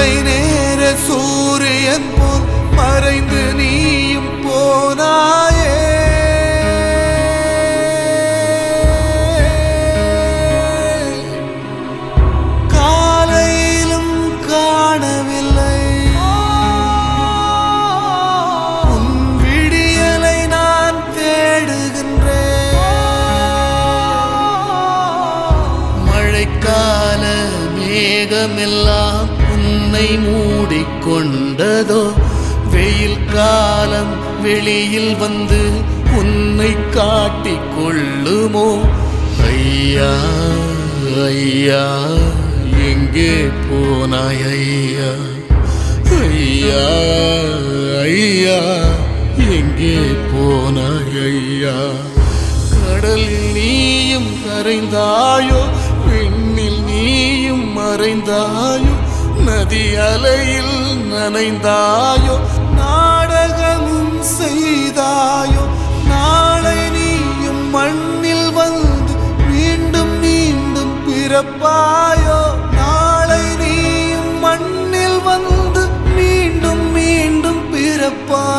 மாலை நேர சூரியன் போல் மறைந்து நீயும் போனாயே காலையிலும் காணவில்லை உன் விடியலை நான் தேடுகின்றேன் மழைக்கால மேகமெல்லாம் உன்னை மூடிக்கொண்டதோ வெயில் காலம் வெளியில் வந்து உன்னை காட்டிக் கொள்ளுமோ ஐயா ஐயா எங்கே போனாய் ஐயா ஐயா ஐயா எங்கே போனாய் ஐயா கடலில் நீயும் கரைந்தாயோ விண்ணில் நீயும் மறைந்தாயோ நதி அலையில் நனைந்தாயோ நாடகமும் செய்தாயோ நாளை நீயும் மண்ணில் வந்து மீண்டும் மீண்டும் பிறப்பாயோ நாளை நீயும் மண்ணில் வந்து மீண்டும் மீண்டும் பிறப்பாயோ